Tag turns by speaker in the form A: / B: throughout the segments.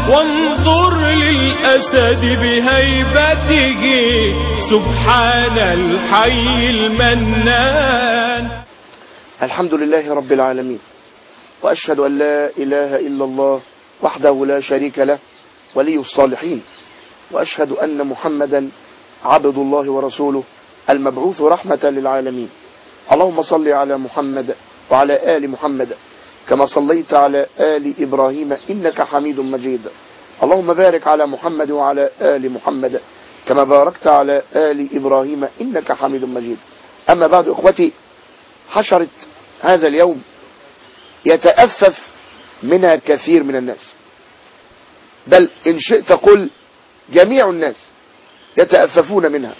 A: وانظر للأسد بهيبته سبحان الحي المنان
B: الحمد لله رب العالمين وأشهد أن لا إله إلا الله وحده لا شريك له ولي الصالحين وأشهد أن محمدا عبد الله ورسوله المبعوث رحمة للعالمين اللهم صل على محمد وعلى آل محمد كما صليت على آل إبراهيم إنك حميد مجيد اللهم بارك على محمد وعلى آل محمد كما باركت على آل إبراهيم إنك حميد مجيد أما بعد إخوتي حشرت هذا اليوم يتأفف منها كثير من الناس بل إن شئت قل جميع الناس يتأففون منها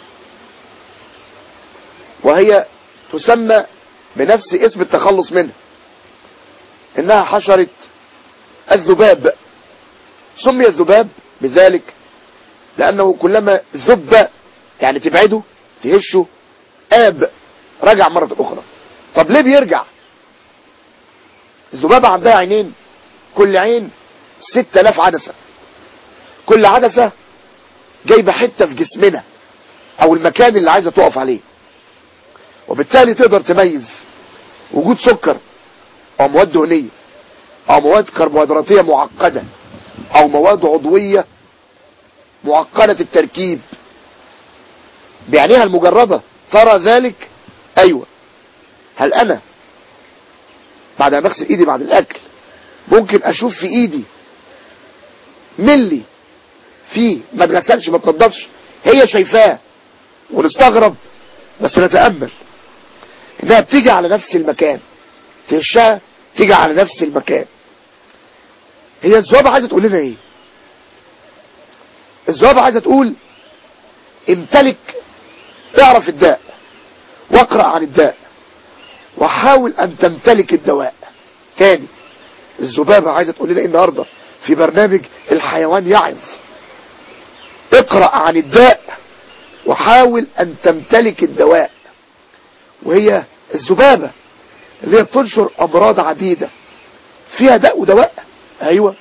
B: وهي تسمى بنفس اسم التخلص منها إنها حشرة الذباب سمي الذباب بذلك لأنه كلما ذب يعني تبعده تهشه آب رجع مرة أخرى طب ليه بيرجع الذبابة عندها عينين كل عين ستة آلاف عدسة كل عدسة جايبة حتة في جسمنا او المكان اللي عايزة تقف عليه وبالتالي تقدر تميز وجود سكر او مواد دهنية او مواد كربوهيدراتية معقدة او مواد عضوية معقدة التركيب بعينيها المجردة ترى ذلك ايوه هل انا بعد ما بغسل ايدي بعد الاكل ممكن اشوف في ايدي ملي فيه ما اتغسلش ما اتنضفش هي شايفاه ونستغرب بس نتأمل انها بتيجي على نفس المكان تهشها تيجي على نفس المكان هي الذبابة عايزة تقول لنا ايه الذبابة عايزة تقول امتلك اعرف الداء واقرأ عن الداء وحاول ان تمتلك الدواء تاني الذبابة عايزة تقول لنا ايه النهاردة في برنامج الحيوان يعظ اقرأ عن الداء وحاول ان تمتلك الدواء وهي الذبابة اللي هي بتنشر امراض عديدة فيها داء ودواء ايوه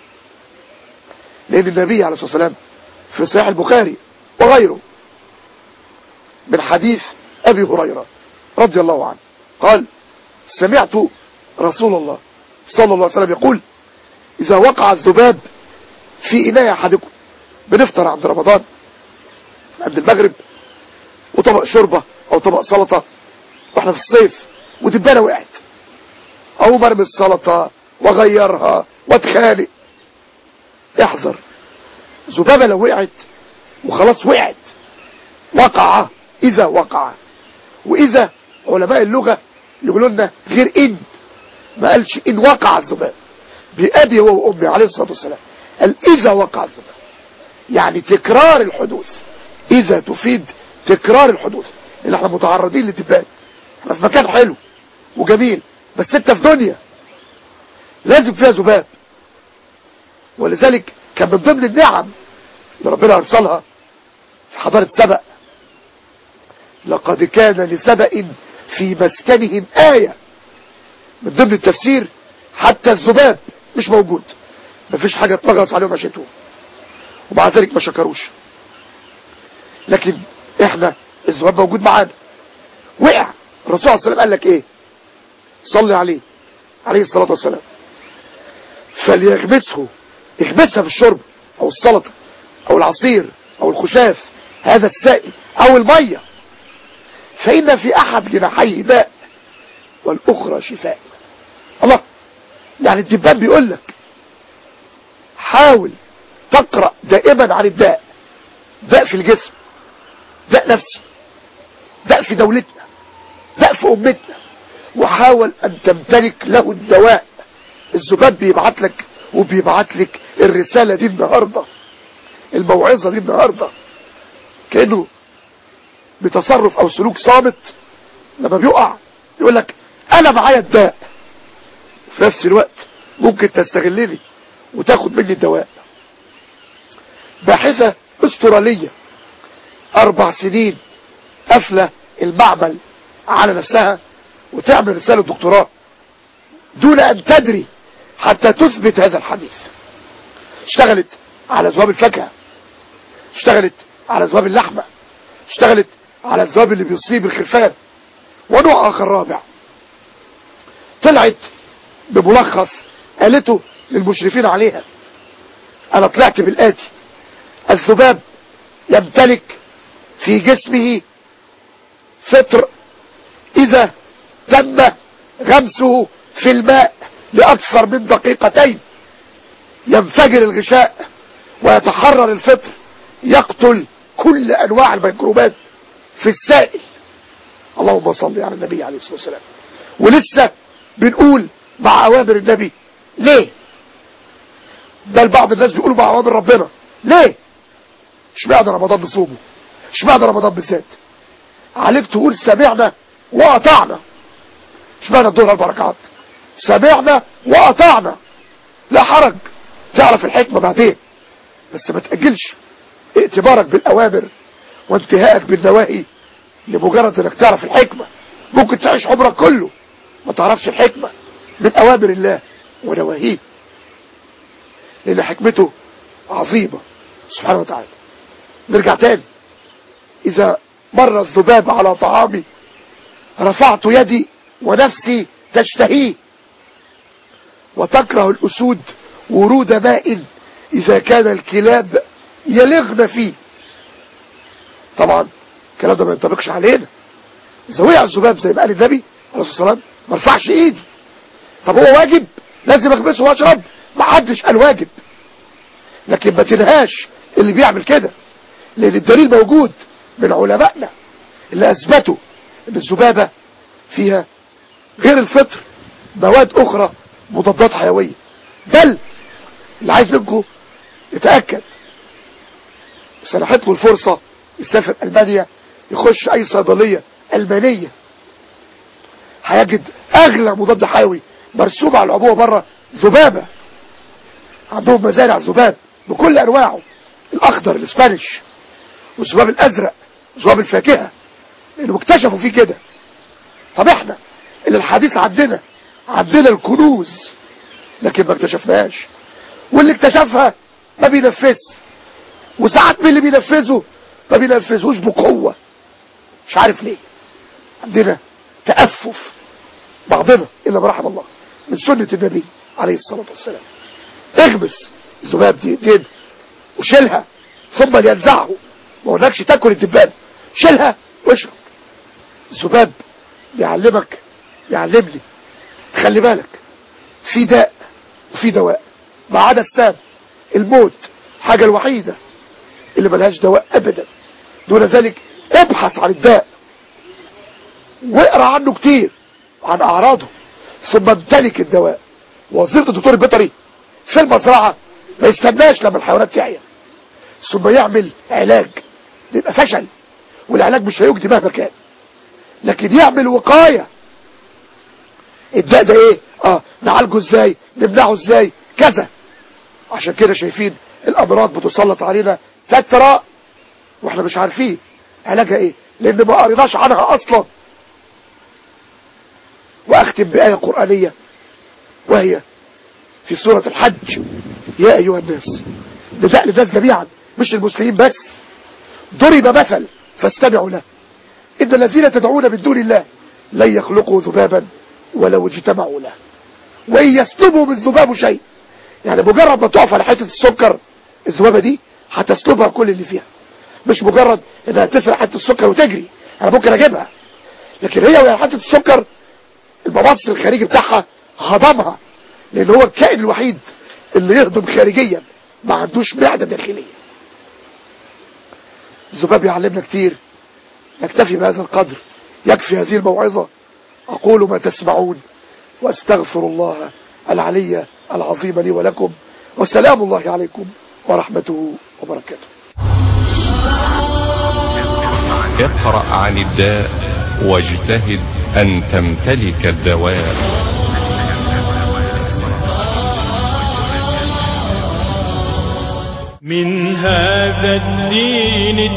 B: لان النبي عليه الصلاة والسلام في صحيح البخاري وغيره من حديث ابي هريرة رضي الله عنه قال سمعت رسول الله صلى الله عليه وسلم يقول اذا وقع الذباب في اناء احدكم بنفطر عند رمضان عند المغرب وطبق شوربة او طبق سلطة واحنا في الصيف ودبانة وقعت او مرمي السلطة وغيرها واتخانق احذر ذبابة لو وقعت وخلاص وقعت وقع اذا وقع واذا علماء اللغة يقولوا لنا غير ان ما قالش ان وقع الذباب بأبي هو وأمي عليه الصلاة والسلام قال إذا وقع الذباب يعني تكرار الحدوث إذا تفيد تكرار الحدوث اللي احنا متعرضين لدبان احنا في مكان حلو وجميل بس انت في دنيا لازم فيها ذباب ولذلك كان من ضمن النعم اللي ربنا أرسلها في حضارة سبأ لقد كان لسبأ في مسكنهم آية من ضمن التفسير حتى الذباب مش موجود مفيش حاجة تنغص عليهم عشتهم ومع ذلك ما شكروش لكن احنا الذباب موجود معانا وقع الرسول صلى الله عليه وسلم قال لك ايه صلي عليه عليه الصلاة والسلام فليغمسه يغمسها في الشرب او السلطة او العصير او الخشاف هذا السائل او المية فإن في أحد جناحيه داء والأخرى شفاء الله يعني الدبان بيقول لك حاول تقرأ دائما عن الداء داء في الجسم داء نفسي داء في دولتنا داء في أمتنا وحاول أن تمتلك له الدواء الزباد بيبعت لك وبيبعت لك الرسالة دي النهاردة الموعظة دي النهاردة كأنه بتصرف أو سلوك صامت لما بيقع يقول لك أنا معايا الداء في نفس الوقت ممكن تستغلني وتاخد مني الدواء باحثة استرالية اربع سنين قافلة المعمل على نفسها وتعمل رسالة دكتوراه دون ان تدري حتى تثبت هذا الحديث اشتغلت على ذباب الفاكهة اشتغلت على ذباب اللحمة اشتغلت على الذباب اللي بيصيب الخرفان ونوع اخر رابع طلعت بملخص قالته للمشرفين عليها انا طلعت بالآتي الذباب يمتلك في جسمه فطر اذا تم غمسه في الماء لاكثر من دقيقتين ينفجر الغشاء ويتحرر الفطر يقتل كل انواع الميكروبات في السائل اللهم صل على النبي عليه الصلاة والسلام ولسه بنقول مع اوامر النبي ليه بل بعض الناس بيقولوا مع اوامر ربنا ليه اشمعنى رمضان بصومه اشمعنى رمضان بالذات عليك تقول سمعنا واطعنا اشمعنى الظهر اربع ركعات سمعنا واطعنا لا حرج تعرف الحكمة بعدين بس ما تأجلش ائتبارك بالأوامر وانتهائك بالنواهي لمجرد انك تعرف الحكمة ممكن تعيش عمرك كله ما تعرفش الحكمة من أوامر الله ونواهيه لأن حكمته عظيمة سبحانه وتعالى نرجع تاني إذا مر الذباب على طعامي رفعت يدي ونفسي تشتهيه وتكره الأسود ورود ماء إذا كان الكلاب يلغن فيه طبعا الكلام ده ما ينطبقش علينا إذا وقع الذباب زي ما قال النبي عليه الصلاة والسلام ما ارفعش إيدي طب هو واجب لازم اكبسه واشرب ما حدش قال واجب لكن ما تنهاش اللي بيعمل كده لان الدليل موجود من علمائنا اللي اثبتوا ان الذبابة فيها غير الفطر مواد اخرى مضادات حيوية بل اللي عايز منكم يتأكد سنحت له الفرصة يسافر ألمانيا يخش أي صيدلية ألمانية هيجد أغلى مضاد حيوي مرسوم على العبوة بره ذبابة عندهم مزارع ذباب بكل أنواعه الأخضر الإسبانيش والذباب الأزرق ذباب الفاكهة لأنهم اكتشفوا فيه كده طب احنا اللي الحديث عندنا عندنا الكنوز لكن ما اكتشفناهاش واللي اكتشفها ما بينفذ وساعات من اللي بينفذه ما بينفذوش بقوة مش عارف ليه عندنا تأفف بعضنا إلا ما رحم الله من سنة النبي عليه الصلاة والسلام اغمس الذباب دي دين وشيلها ثم ينزعه ما قلناكش تاكل الدبان شيلها واشرب الذباب بيعلمك بيعلمني خلي بالك في داء وفي دواء ما عدا السام الموت حاجة الوحيدة اللي ملهاش دواء ابدا دون ذلك ابحث عن الداء واقرا عنه كتير عن اعراضه ثم امتلك الدواء وظيفه الدكتور البيطري في المزرعه ما يستناش لما الحيوانات تعيا ثم يعمل علاج بيبقى فشل والعلاج مش هيجدي مهما كان لكن يعمل وقايه الداء ده ايه اه نعالجه ازاي نمنعه ازاي كذا عشان كده شايفين الامراض بتسلط علينا تترى واحنا مش عارفين علاجها ايه لان ما قريناش عنها اصلا واختم بآية قرآنية وهي في سورة الحج يا ايها الناس نداء للناس جميعا مش المسلمين بس ضرب مثل فاستمعوا له ان الذين تدعون من دون الله لن يخلقوا ذبابا ولو اجتمعوا له وان يسلبوا من ذباب شيء يعني مجرد ما تقف على حته السكر الذبابه دي هتسلبها كل اللي فيها مش مجرد انها تسرق حته السكر وتجري انا ممكن اجيبها لكن هي وهي حته السكر المبص الخارجي بتاعها هضمها لان هو الكائن الوحيد اللي يهضم خارجيا ما عندوش معده داخليه الذباب يعلمنا كتير نكتفي بهذا القدر يكفي هذه الموعظه اقول ما تسمعون واستغفر الله العلي العظيم لي ولكم وسلام الله عليكم ورحمته وبركاته
C: اقرأ عن الداء واجتهد أن تمتلك الدواء
A: من هذا الدين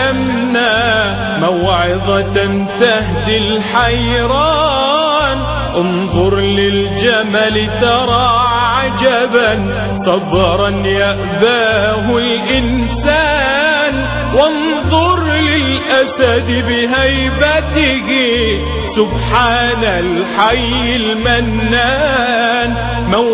A: تعلمنا موعظة تهدي الحيران انظر للجمل ترى عجبا صبرا يأباه الإنسان وانظر للأسد بهيبته سبحان الحي المنان